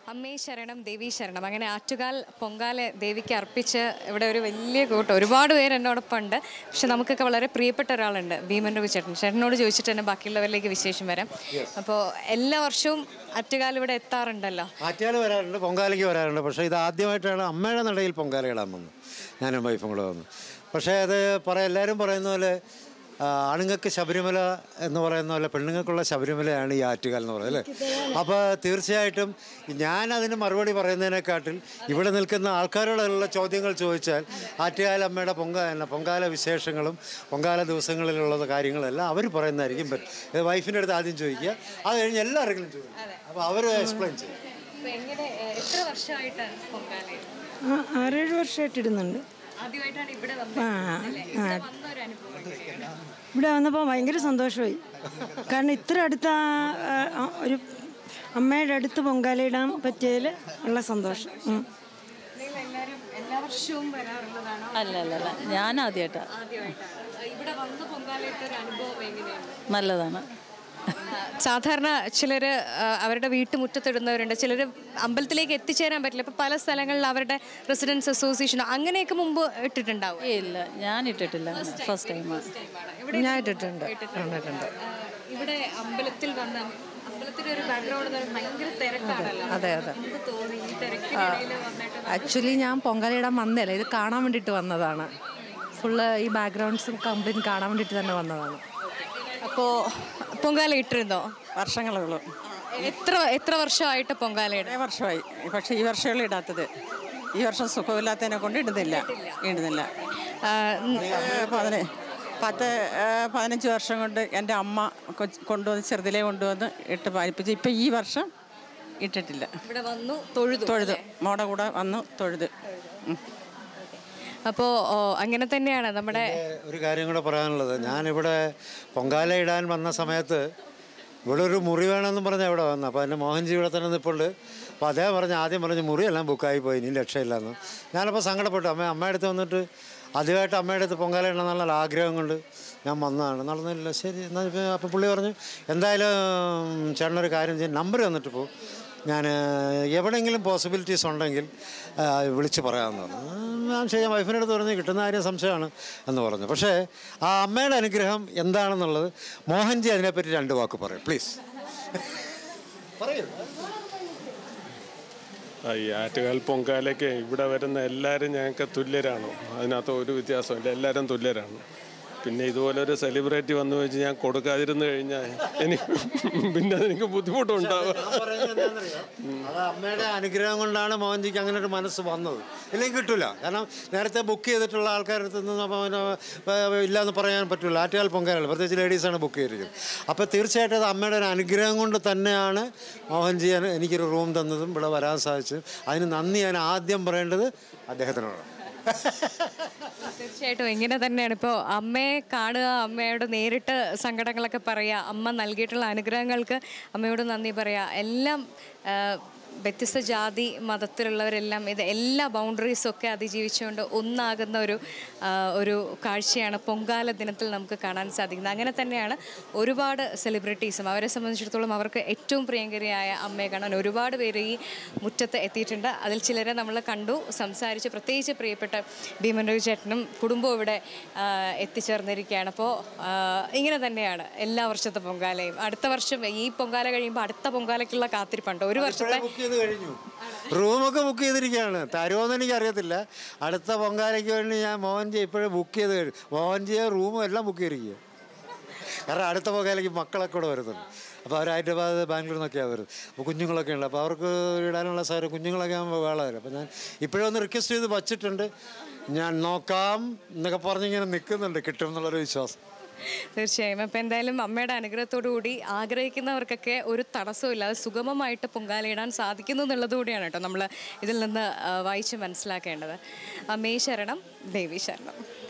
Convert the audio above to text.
അമ്മേ ശരണം ദേവി ശരണം അങ്ങനെ ആറ്റുകാൽ പൊങ്കാല ദേവിക്ക് അർപ്പിച്ച് ഇവിടെ ഒരു വലിയ കൂട്ടം ഒരുപാട് പേര് എന്നോടൊപ്പം ഉണ്ട് പക്ഷെ നമുക്കൊക്കെ വളരെ പ്രിയപ്പെട്ട ഒരാളുണ്ട് ഭീമൻ രവി ചേട്ടൻ ചേട്ടനോട് ചോദിച്ചിട്ട് തന്നെ ബാക്കിയുള്ളവരിലേക്ക് വിശേഷം വരാം അപ്പോൾ എല്ലാ വർഷവും ആറ്റുകാൽ ഇവിടെ എത്താറുണ്ടല്ലോ ആറ്റുകാൽ വരാറുണ്ട് പൊങ്കാലയ്ക്ക് വരാറുണ്ട് പക്ഷേ ഇത് ആദ്യമായിട്ടാണ് അമ്മയുടെ നടയിൽ പൊങ്കാല ഇടാൻ വന്നത് ഞാനും വൈഫും കൂടെ വന്നു പക്ഷേ അത് പറ എല്ലാവരും പറയുന്ന പോലെ ആ, ആണുങ്ങൾക്ക് ശബരിമല എന്ന് പറയുന്ന പോലെ പെണ്ണുങ്ങൾക്കുള്ള ശബരിമലയാണ് ഈ ആറ്റുകാൽ എന്ന് പറയുന്നത് അല്ലേ അപ്പോൾ തീർച്ചയായിട്ടും ഞാൻ അതിന് മറുപടി പറയുന്നതിനെക്കാട്ടിൽ ഇവിടെ നിൽക്കുന്ന ആൾക്കാരോടുള്ള ചോദ്യങ്ങൾ ചോദിച്ചാൽ ആറ്റുകാൽ അമ്മയുടെ പൊങ്കാല പൊങ്കാല വിശേഷങ്ങളും പൊങ്കാല ദിവസങ്ങളിലുള്ള കാര്യങ്ങളെല്ലാം അവർ പറയുന്നതായിരിക്കും പറ്റും ഇത് വൈഫിൻ്റെ അടുത്ത് ആദ്യം ചോദിക്കുക അത് കഴിഞ്ഞ് എല്ലാവർക്കും ചോദിക്കും അപ്പോൾ അവർ എക്സ്പ്ലെയിൻ ചെയ്യും അപ്പോൾ എങ്ങനെ എത്ര വർഷമായിട്ടാണ് പൊങ്കാല ആ, ആറേഴ് വർഷമായിട്ട് ഇടുന്നുണ്ട് ആദ്യമായിട്ടാണ് ഇവിടെ വന്നത് ആ അല്ലേ? ഇവിടെ വന്ന ഒരു അനുഭവം എങ്ങനെയാണ്? ഇവിടെ വന്നപ്പോൾ ഭയങ്കര സന്തോഷമായി കാരണം ഇത്ര അടുത്ത ആ, ആ, ഒരു അമ്മയുടെ അടുത്ത് പൊങ്കാലയിടാൻ പറ്റിയതിൽ ഉള്ള സന്തോഷം ഉം. നിങ്ങൾ എല്ലാവരും എല്ലാ വർഷവും വരാറുള്ളതാണോ അല്ല അല്ല അല്ല ഞാൻ ആദ്യമായിട്ടാണ് ആദ്യമായിട്ടാണ് ഇവിടെ വന്ന് പൊങ്കാലയിട്ട ഒരു അനുഭവം എങ്ങനെയാണ് നല്ലതാണ് സാധാരണ ചിലർ അവരുടെ വീട്ടുമുറ്റത്തിടുന്നവരുണ്ട് ചിലർ അമ്പലത്തിലേക്ക് എത്തിച്ചേരാൻ പറ്റില്ല ഇപ്പം പല സ്ഥലങ്ങളിൽ അവരുടെ റെസിഡൻസ് അസോസിയേഷൻ അങ്ങനെയൊക്കെ മുമ്പ് ഇട്ടിട്ടുണ്ടാവും ഏയ് ഇല്ല ഞാൻ ഇട്ടിട്ടില്ല ഫസ്റ്റ് ടൈമാണ് ഞാൻ ഇട്ടിട്ടുണ്ട് ഇവിടെ അമ്പലത്തിൽ വന്ന അമ്പലത്തിന്റെ ഒരു ബാക്ക്ഗ്രൗണ്ട് ഭയങ്കര തിരക്കാണല്ലോ അതെ അതെ എന്ത് തോന്നി ഈ തിരക്കിനിടയിൽ വന്നിട്ട് ആക്ച്വലി ഞാൻ പൊങ്കലയിടാൻ വന്നതല്ല ഇത് കാണാൻ വേണ്ടിയിട്ട് വന്നതാണ് ഫുള്ള് ഈ ബാക്ക്ഗ്രൗണ്ട്സും കംപ്ലീറ്റ് കാണാൻ വേണ്ടിയിട്ട് തന്നെ വന്നതാണ് അപ്പോൾ പൊങ്കാല ഇട്ടിരുന്നോ വർഷങ്ങളുള്ളൂ എത്ര എത്ര വർഷമായിട്ട് പൊങ്കാലയുടെ കുറേ വർഷമായി പക്ഷേ ഈ വർഷമേ ഇടാത്തത് ഈ വർഷം സുഖമില്ലാത്തതിനെ കൊണ്ട് ഇടുന്നില്ല ഇടുന്നില്ല ഏഹ് പതിന പത്ത് ഏഹ് പതിനഞ്ച് വർഷം കൊണ്ട് എൻ്റെ അമ്മ കൊച്ച് കൊണ്ടുവന്ന് ചെറുതിലേ കൊണ്ടുവന്ന് ഇട്ട് പാലിപ്പിച്ച് ഇപ്പം ഈ വർഷം ഇട്ടിട്ടില്ല ഇവിടെ വന്നു തൊഴുതു തൊഴുത് മോടെ കൂടെ വന്നു തൊഴുത് ഉം. അപ്പോൾ അങ്ങനെ തന്നെയാണ് നമ്മുടെ ഒരു കാര്യം കൂടെ പറയാനുള്ളത് ഞാനിവിടെ പൊങ്കാല ഇടാൻ വന്ന സമയത്ത് ഇവിടെ ഒരു മുറി വേണമെന്ന് പറഞ്ഞാൽ ഇവിടെ വന്നു അപ്പോൾ എൻ്റെ മോഹൻജി ഇവിടെ തന്നെ നിൽപ്പുണ്ട് അപ്പോൾ അദ്ദേഹം പറഞ്ഞ് ആദ്യം പറഞ്ഞ് മുറിയെല്ലാം ബുക്കായി പോയി ഇനി രക്ഷയില്ലെന്ന് ഞാനപ്പോൾ സങ്കടപ്പെട്ടു അമ്മ അമ്മയുടെ അടുത്ത് വന്നിട്ട് ആദ്യമായിട്ട് അമ്മയുടെ അടുത്ത് പൊങ്കാല ഇടണമെന്നുള്ള ആഗ്രഹം കൊണ്ട് ഞാൻ വന്നതാണ് നടന്നില്ല ശരി എന്നാൽ ഇപ്പം അപ്പോൾ പുള്ളി പറഞ്ഞു എന്തായാലും ചേട്ടനൊരു കാര്യം ചെയ്യും നമ്പർ തന്നിട്ട് പോകും ഞാൻ എവിടെയെങ്കിലും പോസിബിലിറ്റീസ് ഉണ്ടെങ്കിൽ ആ, വിളിച്ച് പറയാമെന്ന് പറഞ്ഞു ഞാൻ ചെയ്യാം വൈഫിൻ്റെ അടുത്ത് പറഞ്ഞു കിട്ടുന്ന കാര്യം സംശയമാണ് എന്ന് പറഞ്ഞു പക്ഷേ ആ അമ്മയുടെ അനുഗ്രഹം എന്താണെന്നുള്ളത് മോഹൻജി അതിനെപ്പറ്റി രണ്ട് വാക്ക് പറയും പ്ലീസ് പറയൂ ആ, ഈ ആറ്റുകാൽ പൊങ്കാലയ്ക്ക് ഇവിടെ വരുന്ന എല്ലാവരും ഞങ്ങൾക്ക് തുല്യരാണ് അതിനകത്ത് ഒരു വ്യത്യാസമില്ല എല്ലാവരും തുല്യരാണ് പിന്നെ ഇതുപോലെ ഒരു സെലിബ്രിറ്റി വന്നു വെച്ച് ഞാൻ കൊടുക്കാതിരുന്നു കഴിഞ്ഞാൽ എനിക്ക് പിന്നെ എനിക്ക് ബുദ്ധിമുട്ടുണ്ടാവുക ഞാൻ പറയുന്നത് എന്താണെന്നറിയോ? അത് അമ്മയുടെ അനുഗ്രഹം കൊണ്ടാണ് മോഹൻജിക്ക് അങ്ങനെ ഒരു മനസ്സ് വന്നത് ഇല്ലെങ്കിൽ കിട്ടില്ല കാരണം നേരത്തെ ബുക്ക് ചെയ്തിട്ടുള്ള ആൾക്കാരുടെ അടുത്ത് നിന്ന് അപ്പോൾ പിന്നെ, ഏ, ഇല്ലാന്ന് പറയാൻ പറ്റില്ല ആറ്റുകാൽ പൊങ്കാലല്ല പ്രത്യേകിച്ച് ലേഡീസാണ് ബുക്ക് ചെയ്തിരിക്കുന്നത് അപ്പോൾ തീർച്ചയായിട്ടും അത് അമ്മയുടെ ഒരു അനുഗ്രഹം കൊണ്ട് തന്നെയാണ് മോഹൻജി എന- എനിക്കൊരു റൂം തന്നതും ഇവിടെ വരാൻ സാധിച്ചത് അതിന് നന്ദി ഞാൻ ആദ്യം പറയേണ്ടത് അദ്ദേഹത്തിനോടാണ് തീർച്ചയായിട്ടും ഇങ്ങനെ തന്നെയാണ് ഇപ്പോൾ അമ്മയെ കാണുക അമ്മയോട് നേരിട്ട് സങ്കടങ്ങളൊക്കെ പറയുക അമ്മ നൽകിയിട്ടുള്ള അനുഗ്രഹങ്ങൾക്ക് അമ്മയോട് നന്ദി പറയുക എല്ലാം ആ, വ്യത്യസ്ത ജാതി മതത്തിലുള്ളവരെല്ലാം ഇത് എല്ലാ ബൗണ്ടറീസും ഒക്കെ അതിജീവിച്ചുകൊണ്ട് ഒന്നാകുന്ന ഒരു ആ, ഒരു കാഴ്ചയാണ് പൊങ്കാല ദിനത്തിൽ നമുക്ക് കാണാൻ സാധിക്കുന്നത് അങ്ങനെ തന്നെയാണ് ഒരുപാട് സെലിബ്രിറ്റീസും അവരെ സംബന്ധിച്ചിടത്തോളം അവർക്ക് ഏറ്റവും പ്രിയങ്കരിയായ അമ്മയെ കാണാൻ ഒരുപാട് പേര് ഈ മുറ്റത്ത് എത്തിയിട്ടുണ്ട് അതിൽ ചിലരെ നമ്മൾ കണ്ടു സംസാരിച്ച് പ്രത്യേകിച്ച് പ്രിയപ്പെട്ട ഭീമൻ രവി ചേട്ടനും കുടുംബവും ഇവിടെ ആ, എത്തിച്ചേർന്നിരിക്കുകയാണ് അപ്പോൾ ആ, ഇങ്ങനെ തന്നെയാണ് എല്ലാ വർഷത്തെ പൊങ്കാലയും അടുത്ത വർഷം ഈ പൊങ്കാല കഴിയുമ്പോൾ അടുത്ത പൊങ്കാലയ്ക്കുള്ള കാത്തിരിപ്പുണ്ട് ഒരു വർഷത്തെ ബുക്ക് ചെയ്ത് കഴിഞ്ഞു റൂമൊക്കെ ബുക്ക് ചെയ്തിരിക്കുകയാണ് തരുമോന്ന് എനിക്ക് അറിയത്തില്ല അടുത്ത പൊങ്കാലയ്ക്ക് വേണ്ടി ഞാൻ മോഹൻജി ഇപ്പോഴും ബുക്ക് ചെയ്ത് കഴിഞ്ഞു മോഹൻജിയെ റൂമും എല്ലാം ബുക്ക് ചെയ്തിരിക്കുക കാരണം അടുത്ത പൊങ്കാലയ്ക്ക് മക്കളൊക്കെ കൂടെ വരുന്നുണ്ട് അപ്പോൾ അവർ ഹൈദരാബാദ് ബാംഗ്ലൂരിൽ നിന്നൊക്കെയാണ് വരുന്നത് അപ്പോൾ കുഞ്ഞുങ്ങളൊക്കെ ഉണ്ട് അപ്പോൾ അവർക്ക് ഇടാനുള്ള സാരം കുഞ്ഞുങ്ങളൊക്കെ ആകുമ്പോൾ വേള വരും അപ്പോൾ ഞാൻ ഇപ്പോഴും ഒന്ന് റിക്വസ്റ്റ് ചെയ്ത് വച്ചിട്ടുണ്ട് ഞാൻ നോക്കാം എന്നൊക്കെ പറഞ്ഞിങ്ങനെ നിൽക്കുന്നുണ്ട് കിട്ടും എന്നുള്ളൊരു വിശ്വാസം തീർച്ചയായും അപ്പം എന്തായാലും അമ്മയുടെ അനുഗ്രഹത്തോടു കൂടി ആഗ്രഹിക്കുന്നവർക്കൊക്കെ ഒരു തടസ്സമില്ലാതെ സുഗമമായിട്ട് പൊങ്കാലയിടാൻ സാധിക്കുന്നു എന്നുള്ളത് കൂടിയാണ് കേട്ടോ നമ്മൾ ഇതിൽ നിന്ന് ആ, വായിച്ച് മനസ്സിലാക്കേണ്ടത് അമ്മേ ശരണം ദേവി ശരണം